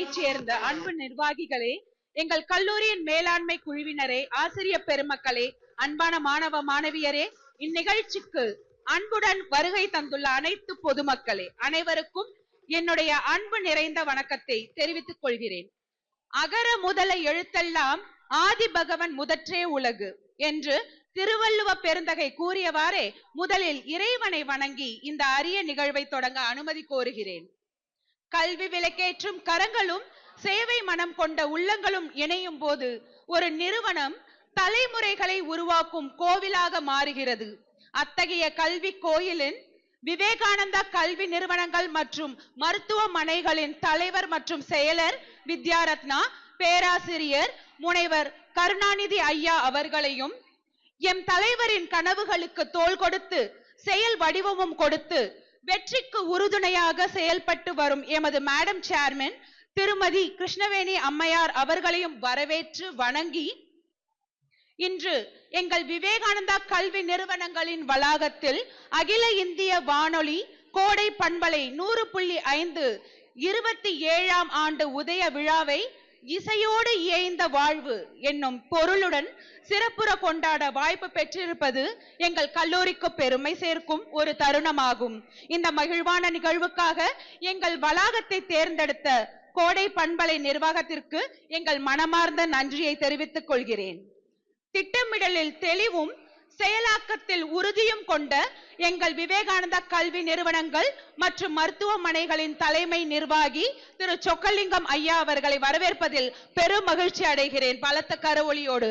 கல்லூரியைச் சேர்ந்த அன்பு நிர்வாகிகளே எங்கள் கல்லூரியின் மேலாண்மை குழுவினரே ஆசிரிய பெருமக்களே அன்பான மாணவ மாணவியரே இந்நிகழ்ச்சிக்கு அன்புடன் வருகை தந்துள்ள அனைத்து பொதுமக்களே அனைவருக்கும் என்னுடைய அன்பு நிறைந்த வணக்கத்தை தெரிவித்துக் கொள்கிறேன் அகர முதல எழுத்தெல்லாம் ஆதி பகவன் முதற்றே உலகு என்று திருவள்ளுவ பெருந்தகை கூறியவாறே முதலில் இறைவனை வணங்கி இந்த அரிய நிகழ்வை தொடங்க அனுமதி கோருகிறேன் கல்வி விளக்கேற்றும் கரங்களும் சேவை மனம் கொண்ட உள்ளங்களும் இணையும் போது ஒரு நிறுவனம் தலைமுறைகளை உருவாக்கும் கோவிலாக மாறுகிறது அத்தகைய கல்வி கோயிலின் விவேகானந்தா கல்வி நிறுவனங்கள் மற்றும் மருத்துவமனைகளின் தலைவர் மற்றும் செயலர் வித்யாரத்னா பேராசிரியர் முனைவர் கருணாநிதி ஐயா அவர்களையும் எம் தலைவரின் கனவுகளுக்கு தோள் கொடுத்து செயல் வடிவமும் கொடுத்து வெற்றிக்கு உறுதுணையாக செயல்பட்டு வரும் எமது மேடம் சேர்மன் திருமதி கிருஷ்ணவேணி அம்மையார் அவர்களையும் வரவேற்று வணங்கி இன்று எங்கள் விவேகானந்தா கல்வி நிறுவனங்களின் வளாகத்தில் அகில இந்திய வானொலி கோடை பண்பலை நூறு புள்ளி ஐந்து இருபத்தி ஏழாம் ஆண்டு உதய விழாவை இசையோடு இயைந்த வாழ்வு என்னும் பொருளுடன் சிறப்புற கொண்டாட வாய்ப்பு பெற்றிருப்பது எங்கள் கல்லூரிக்கு பெருமை சேர்க்கும் ஒரு தருணமாகும் இந்த மகிழ்வான நிகழ்வுக்காக எங்கள் வளாகத்தை தேர்ந்தெடுத்த கோடை பண்பலை நிர்வாகத்திற்கு எங்கள் மனமார்ந்த நன்றியை தெரிவித்துக் கொள்கிறேன் திட்டமிடலில் தெளிவும் செயலாக்கத்தில் உறுதியும் கொண்ட எங்கள் விவேகானந்தா கல்வி நிறுவனங்கள் மற்றும் மருத்துவமனைகளின் தலைமை நிர்வாகி திரு சொக்கலிங்கம் ஐயா அவர்களை வரவேற்பதில் பெரும் மகிழ்ச்சி அடைகிறேன் பலத்த கரவொலியோடு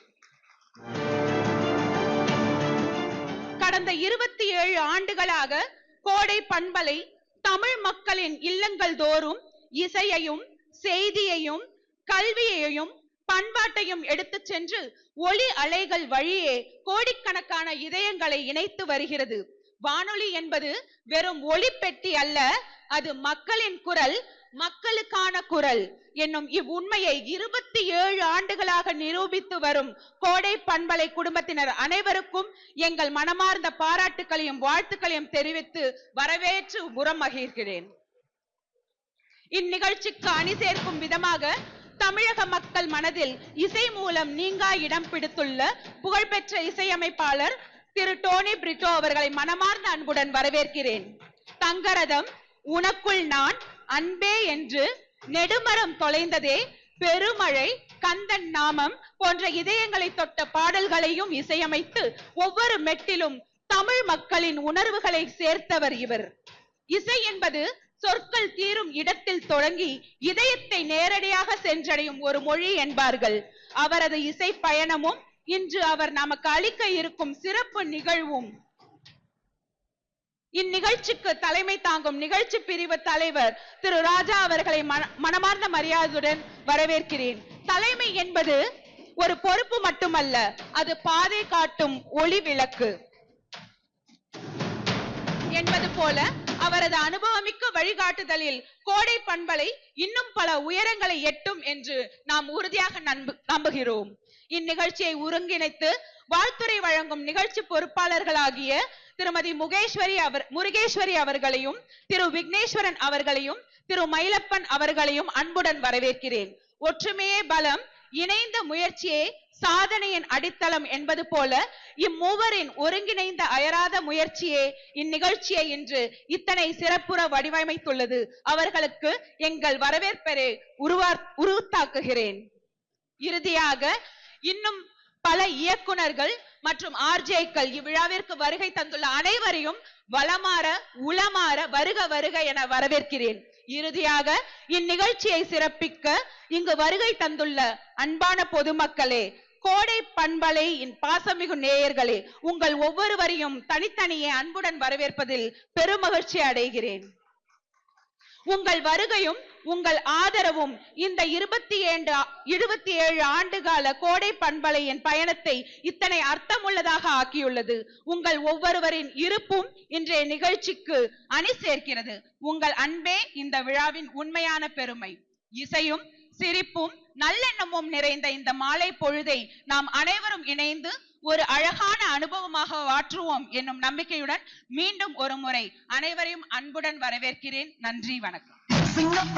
கடந்த இருபத்தி ஏழு ஆண்டுகளாக கோடை பண்பலை தமிழ் மக்களின் இல்லங்கள் தோறும் இசையையும் செய்தியையும் கல்வியையும் பண்பாட்டையும் எடுத்துச் சென்று ஒளி அலைகள் வழியே கோடிக்கணக்கான இதயங்களை இணைத்து வருகிறது வானொலி என்பது வெறும் ஒளி பெட்டி அல்ல அது மக்களின் குரல் மக்களுக்கான குரல் என்னும் இவ்வுண்மையை இருபத்தி ஏழு ஆண்டுகளாக நிரூபித்து வரும் கோடை பண்பலை குடும்பத்தினர் அனைவருக்கும் எங்கள் மனமார்ந்த பாராட்டுகளையும் வாழ்த்துக்களையும் தெரிவித்து வரவேற்று உரமகிழ்கிறேன் இந்நிகழ்ச்சிக்கு அணி சேர்க்கும் விதமாக தமிழக மக்கள் மனதில் இசை மூலம் நீங்கா இடம் பிடித்துள்ள புகழ்பெற்ற இசையமைப்பாளர் திரு டோனி பிரிட்டோ அவர்களை மனமார்ந்த அன்புடன் வரவேற்கிறேன் தங்கரதம் உனக்குள் நான் அன்பே என்று நெடுமரம் தொலைந்ததே பெருமழை கந்தன் நாமம் போன்ற இதயங்களை தொட்ட பாடல்களையும் இசையமைத்து ஒவ்வொரு மெட்டிலும் தமிழ் மக்களின் உணர்வுகளை சேர்த்தவர் இவர் இசை என்பது சொற்கள் தீரும் இடத்தில் தொடங்கி இதயத்தை நேரடியாக சென்றடையும் ஒரு மொழி என்பார்கள் அவரது இசை பயணமும் இன்று அவர் நமக்கு அளிக்க இருக்கும் சிறப்பு நிகழ்வும் இந்நிகழ்ச்சிக்கு தலைமை தாங்கும் நிகழ்ச்சி பிரிவு தலைவர் திரு ராஜா அவர்களை மன- மனமார்ந்த மரியாதையுடன் வரவேற்கிறேன் தலைமை என்பது ஒரு பொறுப்பு மட்டுமல்ல அது பாதை காட்டும் ஒளி விளக்கு என்பது போல அவரது அனுபவமிக்க வழிகாட்டுதலில் கோடை பண்பலை இன்னும் பல உயரங்களை எட்டும் என்று நாம் உறுதியாக நம்பு- நம்புகிறோம் இந்நிகழ்ச்சியை ஒருங்கிணைத்து வாழ்த்துரை வழங்கும் நிகழ்ச்சி பொறுப்பாளர்களாகிய திருமதி முகேஸ்வரி அவர் முருகேஸ்வரி அவர்களையும் திரு விக்னேஸ்வரன் அவர்களையும் திரு மயிலப்பன் அவர்களையும் அன்புடன் வரவேற்கிறேன் ஒற்றுமையே பலம் இணைந்த முயற்சியே சாதனையின் அடித்தளம் என்பது போல இம்மூவரின் ஒருங்கிணைந்த அயராத முயற்சியே இந்நிகழ்ச்சியை இன்று இத்தனை சிறப்புற வடிவமைத்துள்ளது அவர்களுக்கு எங்கள் வரவேற்பரை உருவா உருத்தாக்குகிறேன் இறுதியாக இன்னும் பல இயக்குனர்கள் மற்றும் ஆர்ஜேக்கள் இவ்விழாவிற்கு வருகை தந்துள்ள அனைவரையும் வளமாற உளமாற வருக வருக என வரவேற்கிறேன் இறுதியாக இந்நிகழ்ச்சியை சிறப்பிக்க இங்கு வருகை தந்துள்ள அன்பான பொதுமக்களே கோடை பண்பலை இன் பாசமிகு நேயர்களே உங்கள் ஒவ்வொருவரையும் தனித்தனியே அன்புடன் வரவேற்பதில் பெருமகிழ்ச்சி அடைகிறேன் உங்கள் வருகையும் உங்கள் ஆதரவும் இந்த இருபத்தி ஏழு இருபத்தி ஏழு ஆண்டுகால கோடை பண்பலையின் பயணத்தை இத்தனை அர்த்தமுள்ளதாக ஆக்கியுள்ளது உங்கள் ஒவ்வொருவரின் இருப்பும் இன்றைய நிகழ்ச்சிக்கு அணி சேர்க்கிறது உங்கள் அன்பே இந்த விழாவின் உண்மையான பெருமை இசையும் சிரிப்பும் நல்லெண்ணமும் நிறைந்த இந்த மாலை பொழுதை நாம் அனைவரும் இணைந்து ஒரு அழகான அனுபவமாக மாற்றுவோம் என்னும் நம்பிக்கையுடன் மீண்டும் ஒரு முறை அனைவரையும் அன்புடன் வரவேற்கிறேன் நன்றி வணக்கம்